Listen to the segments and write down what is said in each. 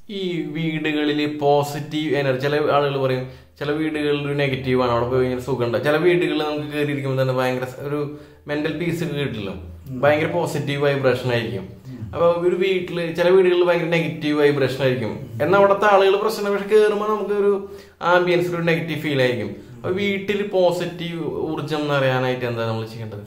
ഈ വീടുകളിൽ positive energy ചില ആളുകൾ പറയും ചില വീടുകളിൽ ഒരു നെഗറ്റീവ് ആണ് അവിടെ പോയി കഴിഞ്ഞാൽ സുഖമുണ്ട് ചില വീടുകളിൽ നമുക്ക് കയറി ഇരിക്കുമ്പോൾ തന്നെ ഭയങ്കര സ- ഒരു മെന്റൽ പീസ് കിട്ടില്ല ഭയങ്കര പോസിറ്റീവ് വൈബ്രേഷൻ ആയിരിക്കും അപ്പൊ ഒരു വീട്ടില് ചില വീടുകളിൽ ഭയങ്കര നെഗറ്റീവ് വൈബ്രേഷൻ ആയിരിക്കും എന്നാൽ അവിടുത്തെ ആളുകൾ പ്രശ്നം പക്ഷെ കയറുമ്പോൾ നമുക്ക് ഒരു ആംബിയൻസിൽ ഒരു നെഗറ്റീവ് ഫീൽ ആയിരിക്കും അപ്പൊ വീട്ടിൽ പോസിറ്റീവ് ഊർജം എന്ന് അറിയാനായിട്ട് എന്താ നമ്മൾ ചെയ്യേണ്ടത്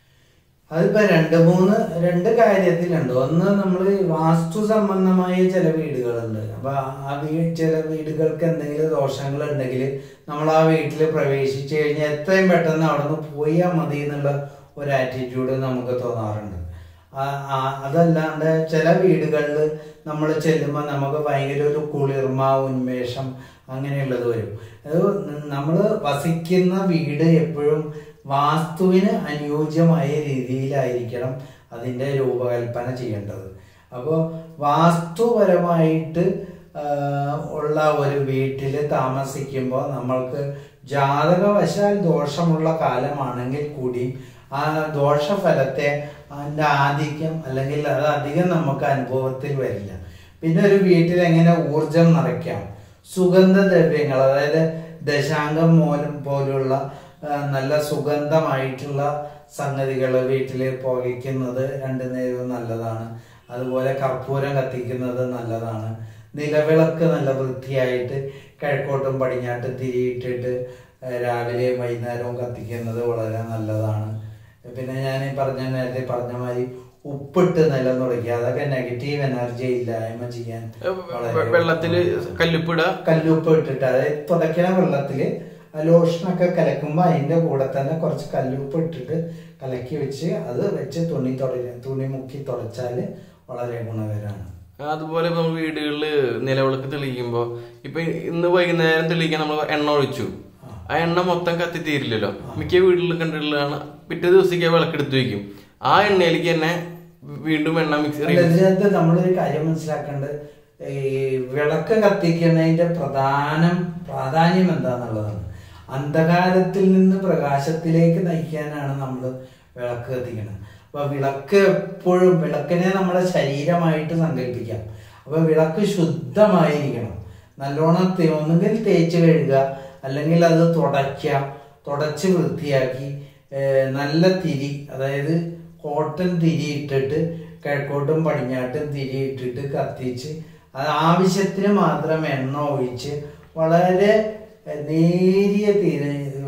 അതിപ്പോ രണ്ട് മൂന്ന് രണ്ട് കാര്യത്തിലുണ്ട് ഒന്ന് നമ്മൾ വാസ്തു സംബന്ധമായ ചില വീടുകളുണ്ട് അപ്പൊ ആ വീ ചില വീടുകൾക്ക് എന്തെങ്കിലും ദോഷങ്ങൾ ഉണ്ടെങ്കിൽ നമ്മൾ ആ വീട്ടിൽ പ്രവേശിച്ചു കഴിഞ്ഞാൽ എത്രയും പെട്ടെന്ന് അവിടെ നിന്ന് പോയാൽ മതി എന്നുള്ള ഒരു ആറ്റിറ്റ്യൂഡ് നമുക്ക് തോന്നാറുണ്ട് ആ- ആ- അതല്ലാണ്ട് ചില വീടുകളിൽ നമ്മൾ ചെല്ലുമ്പോൾ നമുക്ക് ഭയങ്കര ഒരു കുളിർമ ഉന്മേഷം അങ്ങനെയുള്ളത് വരും അത് നമ്മൾ വസിക്കുന്ന വീട് എപ്പോഴും വാസ്തുവിന് അനുയോജ്യമായ രീതിയിലായിരിക്കണം അതിൻ്റെ രൂപകൽപ്പന ചെയ്യേണ്ടത് അപ്പോൾ വാസ്തുപരമായിട്ട് ആ, ഉള്ള ഒരു വീട്ടിൽ താമസിക്കുമ്പോൾ നമ്മൾക്ക് ജാതകവശാൽ ദോഷമുള്ള കാലമാണെങ്കിൽ കൂടി ആ ദോഷഫലത്തെ അതിൻ്റെ ആധിക്യം അല്ലെങ്കിൽ അത് അധികം നമുക്ക് അനുഭവത്തിൽ വരില്ല പിന്നെ ഒരു വീട്ടിൽ എങ്ങനെ ഊർജം നിറയ്ക്കാം സുഗന്ധദ്രവ്യങ്ങൾ അതായത് ദശാംഗം മൂലം പോലുള്ള ആ, നല്ല സുഗന്ധമായിട്ടുള്ള സംഗതികൾ വീട്ടിൽ പുകയ്ക്കുന്നത് രണ്ടു നേരവും നല്ലതാണ് അതുപോലെ കർപ്പൂരം കത്തിക്കുന്നത് നല്ലതാണ് നിലവിളക്ക് നല്ല വൃത്തിയായിട്ട് കിഴക്കോട്ടും പടിഞ്ഞാട്ടും തിരിയിട്ടിട്ട് ആ, രാവിലെയും വൈകുന്നേരവും കത്തിക്കുന്നത് വളരെ നല്ലതാണ് പിന്നെ ഞാൻ ഈ പറഞ്ഞ നേരത്തെ പറഞ്ഞ മാതിരി ഉപ്പിട്ട് നിലം തുടയ്ക്കുക അതൊക്കെ നെഗറ്റീവ് എനർജി ഇല്ലായ്മ ചെയ്യാൻ വളരെ വെള്ളത്തില് കല്ലുപ്പിടുക കല്ലുപ്പ് ഇട്ടിട്ട് അതായത് തുടയ്ക്കണ വെള്ളത്തില് ആ ലോഷനൊക്കെ കലക്കുമ്പോ അതിന്റെ കൂടെ തന്നെ കുറച്ച് കല്ലുപ്പ് ഇട്ടിട്ട് കലക്കി വെച്ച് അത് വെച്ച് തുണി തുട തുണി മുക്കി തുടച്ചാല് വളരെ ഗുണകരമാണ് അതുപോലെ ഇപ്പൊ നമ്മൾ വീടുകളിൽ നിലവിളക്ക് തെളിയിക്കുമ്പോ ഇപ്പൊ ഇന്ന് വൈകുന്നേരം തെളിയിക്കാൻ നമ്മൾ എണ്ണ ഒഴിച്ചു ആ എണ്ണ മൊത്തം കത്തി തീരില്ലല്ലോ മിക്ക വീടുകളിലും കണ്ടിട്ടുള്ളതാണ് പിറ്റേ ദിവസത്തേക്ക് ആ വിളക്കെടുത്ത് വെക്കും ആ എണ്ണയിലേക്ക് തന്നെ വീണ്ടും എണ്ണ മിക്സ് അല്ല, ഇതിനകത്ത് നമ്മളൊരു കാര്യം മനസ്സിലാക്കേണ്ടത് ഈ വിളക്ക് കത്തിക്കുന്നതിന്റെ പ്രധാനം പ്രാധാന്യം എന്താന്നുള്ളതാണ് അന്ധകാരത്തിൽ നിന്ന് പ്രകാശത്തിലേക്ക് നയിക്കാനാണ് നമ്മൾ വിളക്ക് കത്തിക്കുന്നത് അപ്പൊ വിളക്ക് എപ്പോഴും വിളക്കിനെ നമ്മുടെ ശരീരമായിട്ട് സങ്കല്പിക്കാം അപ്പൊ വിളക്ക് ശുദ്ധമായിരിക്കണം നല്ലോണം തേ- ഒന്നുകിൽ തേച്ച് കഴുകുക അല്ലെങ്കിൽ അത് തുടയ്ക്കാം തുടച്ച് വൃത്തിയാക്കി ഏഹ്, നല്ല തിരി അതായത് കോട്ടൺ തിരി ഇട്ടിട്ട് കിഴക്കോട്ടും പടിഞ്ഞാട്ടും തിരി ഇട്ടിട്ട് കത്തിച്ച് അത് ആവശ്യത്തിന് മാത്രം എണ്ണ ഒഴിച്ച് വളരെ ഏഹ്, നേരിയ തിരി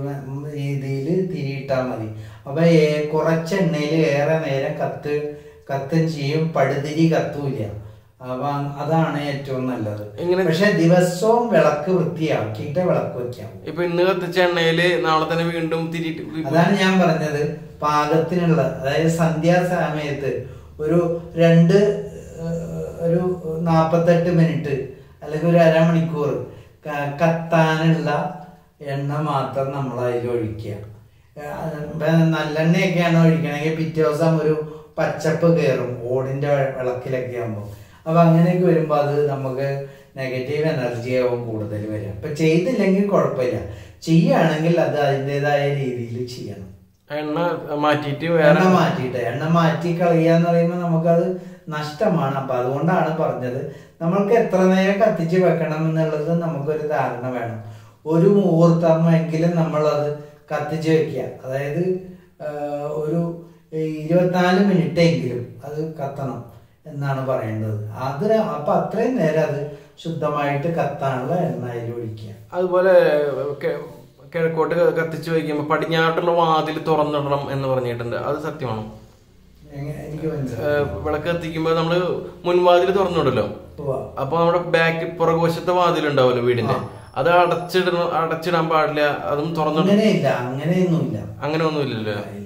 രീതിയിൽ തിരിയിട്ടാൽ മതി അപ്പൊ ഏ- കുറച്ച് എണ്ണയിൽ ഏറെ നേരം കത്ത് കത്തും ചെയ്യും പടുതിരി കത്തൂല അപ്പൊ അതാണ് ഏറ്റവും നല്ലത് എങ്ങനെ- പക്ഷെ ദിവസവും വിളക്ക് വൃത്തിയാക്കിയിട്ട് വിളക്ക് വെക്കാം ഇപ്പൊ ഇന്ന് കത്തിച്ച എണ്ണയില് നാളെ തന്നെ വീണ്ടും തിരിയിട്ട് അതാണ് ഞാൻ പറഞ്ഞത് പാകത്തിനുള്ള അതായത് സന്ധ്യാസമയത്ത് ഒരു രണ്ട് ഏഹ്, ഒരു നാപ്പത്തെട്ട് മിനിറ്റ് അല്ലെങ്കിൽ ഒരു അരമണിക്കൂർ ക- കത്താനുള്ള എണ്ണ മാത്രം നമ്മൾ അതിൽ ഒഴിക്കുക ഏഹ്, ഇപ്പൊ നല്ലെണ്ണയൊക്കെയാണ് ഒഴിക്കണമെങ്കിൽ പിറ്റേ ദിവസം ഒരു പച്ചപ്പ് കയറും ഓടിന്റെ വെ- വിളക്കിലൊക്കെ ആകുമ്പോൾ അപ്പൊ അങ്ങനെയൊക്കെ വരുമ്പോൾ അത് നമുക്ക് നെഗറ്റീവ് എനർജി ആവും കൂടുതൽ വരിക അപ്പൊ ചെയ്തില്ലെങ്കിൽ കുഴപ്പമില്ല ചെയ്യുകയാണെങ്കിൽ അത് അതിൻ്റെതായ രീതിയിൽ ചെയ്യണം എണ്ണ മാറ്റിയിട്ട് വേറെ എണ്ണ മാറ്റിയിട്ട് എണ്ണ മാറ്റി കളയുക എന്ന് പറയുമ്പോൾ നമുക്കത് നഷ്ടമാണ് അപ്പൊ അതുകൊണ്ടാണ് പറഞ്ഞത് നമ്മൾക്ക് എത്ര നേരം കത്തിച്ച് വെക്കണം എന്നുള്ളത് നമുക്കൊരു ധാരണ വേണം ഒരു മുഹൂർത്തമെങ്കിലും നമ്മളത് കത്തിച്ച് വെക്കുക അതായത് ആ, ഒരു ഇരുപത്തിനാല് മിനിറ്റ് എങ്കിലും അത് കത്തണം എന്നാണ് പറയേണ്ടത് അത് അപ്പൊ അത്രയും നേരം അത് ശുദ്ധമായിട്ട് കത്താനുള്ള എണ്ണ അതിൽ ഒഴിക്കുക അതുപോലെ കെ- കിഴക്കോട്ട് കത്തിച്ച് വയ്ക്കുമ്പോ പടിഞ്ഞാട്ടുള്ള വാതിൽ തുറന്നിടണം എന്ന് പറഞ്ഞിട്ടുണ്ട് അത് സത്യമാണോ എങ്ങനെ- എനിക്ക് മനസ്സിലായി ഏഹ് വിളക്ക് കത്തിക്കുമ്പോ നമ്മള് മുൻവാതിൽ തുറന്നിടല്ലോ ഉവ്വ. അപ്പൊ നമ്മുടെ ബാക്ക് പുറകുവശത്തെ വാതിലുണ്ടാവല്ലോ വീടിന്റെ അത് അടച്ചിടണം അടച്ചിടാൻ പാടില്ല അതും തുറന്നിടണം അങ്ങനെയില്ല അങ്ങനെയൊന്നുമില്ല അങ്ങനെ ഒന്നുമില്ലല്ലോ ഇല്ല